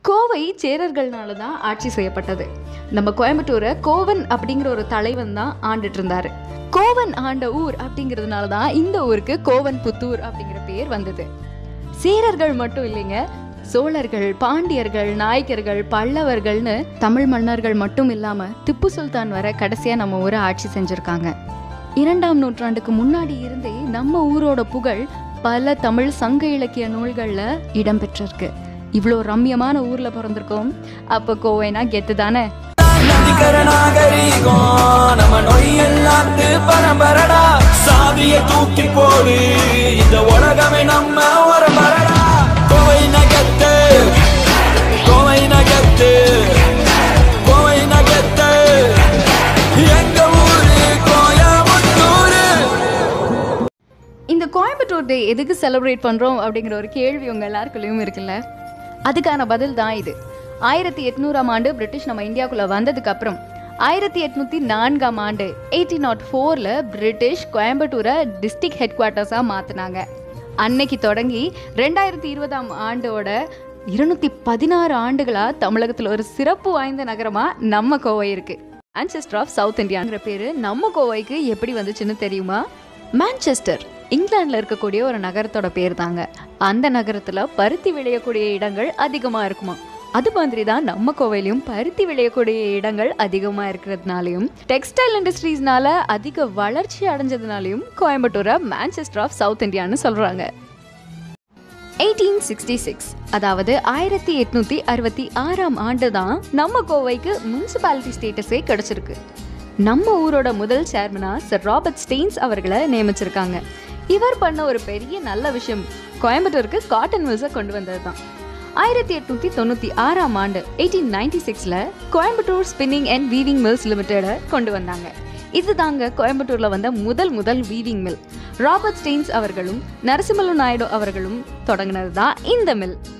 கோவை சேரர்கள்னால தான் ஆட்சி செய்யப்பட்டது நம்ம கோயம்புத்தூரை கோவன் அப்படிங்கிற ஒரு தலைவன் தான் ஆண்டுட்டு இருந்தாரு கோவன் ஆண்ட ஊர் அப்படிங்கிறதுனால தான் இந்த ஊருக்கு கோவன் புத்தூர் அப்படிங்கிற பேர் வந்தது சேரர்கள் மட்டும் இல்லைங்க சோழர்கள் பாண்டியர்கள் நாயக்கர்கள் பல்லவர்கள்னு தமிழ் மன்னர்கள் மட்டும் இல்லாம திப்பு சுல்தான் வர கடைசியா நம்ம ஊரை ஆட்சி செஞ்சிருக்காங்க இரண்டாம் நூற்றாண்டுக்கு முன்னாடி இருந்தே நம்ம ஊரோட புகழ் பல தமிழ் சங்க இலக்கிய நூல்கள்ல இடம்பெற்றிருக்கு இவ்வளோ ரம்யமான ஊர்ல பிறந்திருக்கோம் அப்ப கோவைனா கெத்து தானே நதிக்கர நாகரீகம் நம்ம நொய் எல்லாத்து பரம்பரடா சாதிய தூக்கி போடு இந்த உலகமே நம்ம ஒரு மரடா கோவை நகத்து கோவை நகத்து கோவை நகத்து எங்க ஊரு கோயமுத்தூரு இந்த கோயம்புத்தூர் டே எதுக்கு செலிப்ரேட் பண்றோம் அப்படிங்கிற ஒரு கேள்வி உங்க எல்லாருக்குள்ளேயும் இருக்குல்ல அதுக்கான பதில் தான் இது ஆயிரத்தி எட்நூறாம் ஆண்டு பிரிட்டிஷ் நம்ம இந்தியாவுக்குள்ள வந்ததுக்கு அப்புறம் ஆயிரத்தி எட்நூத்தி நான்காம் ஆண்டு எயிட்டீன் நாட் ஃபோர்ல பிரிட்டிஷ் கோயம்புத்தூரை டிஸ்ட்ரிக்ட் ஹெட் குவார்ட்டர்ஸா மாத்தினாங்க அன்னைக்கு தொடங்கி ரெண்டாயிரத்தி இருபதாம் ஆண்டோட இருநூத்தி பதினாறு ஆண்டுகளா தமிழகத்துல ஒரு சிறப்பு வாய்ந்த நகரமா நம்ம கோவை இருக்கு மான்செஸ்டர் ஆஃப் சவுத் இந்தியாங்கிற பேரு நம்ம கோவைக்கு எப்படி வந்துச்சுன்னு தெரியுமா மான்செஸ்டர் இங்கிலாந்துல இருக்கக்கூடிய ஒரு நகரத்தோட பேர் தாங்க அந்த நகரத்துல பருத்தி விளையக்கூடிய இடங்கள் அதிகமா இருக்குமா அது மாதிரி தான் நம்ம கோவையிலையும் பருத்தி விளையக்கூடிய இடங்கள் அதிகமா இருக்கிறதுனாலையும் டெக்ஸ்டைல் இண்டஸ்ட்ரீஸ்னால அதிக வளர்ச்சி அடைஞ்சதுனாலையும் கோயம்புத்தூரை மான்செஸ்டர் ஆஃப் சவுத் இந்தியான்னு சொல்றாங்க எயிட்டீன் சிக்ஸ்டி சிக்ஸ் அதாவது ஆயிரத்தி எட்நூத்தி அறுபத்தி ஆறாம் ஆண்டு தான் நம்ம கோவைக்கு முனிசிபாலிட்டி ஸ்டேட்டஸே கிடைச்சிருக்கு நம்ம ஊரோட முதல் சேர்மனா சர் ராபர்ட் ஸ்டெயின்ஸ் அவர்களை நியமிச்சிருக்காங்க இவர் பண்ண ஒரு பெரிய நல்ல விஷயம் கோயம்புத்தூருக்கு காட்டன் மில்ஸை கொண்டு வந்தது தான் ஆயிரத்தி எட்நூத்தி தொண்ணூத்தி ஆறாம் ஆண்டு எயிட்டீன் நைன்டி சிக்ஸ்ல Coimbatore spinning and weaving mills லிமிடெடை கொண்டு வந்தாங்க இதுதாங்க கோயம்புத்தூர்ல வந்த முதல் முதல் வீவிங் மில் ராபர்ட் ஸ்டெயின்ஸ் அவர்களும் நரசிம்மலு நாயுடு அவர்களும் தொடங்கினது தான் இந்த மில்